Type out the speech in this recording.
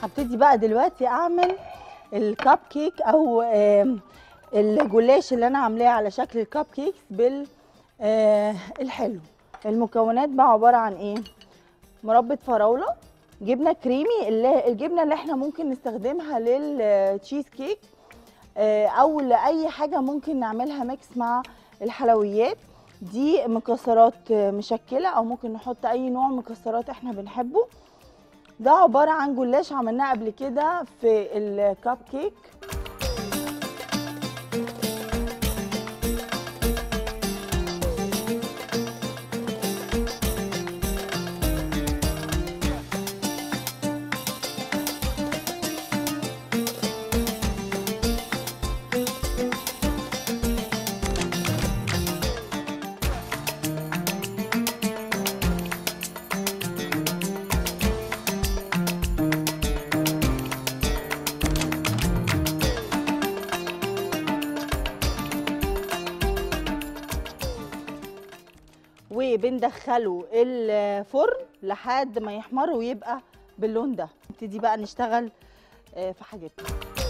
هبتدي بقى دلوقتي اعمل الكب كيك او آم، الجلاش اللي انا عاملاه على شكل الكب كيكس بال آه، الحلو المكونات بقى عباره عن ايه مربى فراوله جبنه كريمي اللي الجبنه اللي احنا ممكن نستخدمها للتشيز كيك آه، او لاي حاجه ممكن نعملها ميكس مع الحلويات دي مكسرات آه، مشكله او ممكن نحط اي نوع مكسرات احنا بنحبه ده عباره عن جلاش عملناه قبل كده في الكب كيك وبندخله الفرن لحد ما يحمر ويبقى باللون ده نبتدي بقى نشتغل آه، في حاجتنا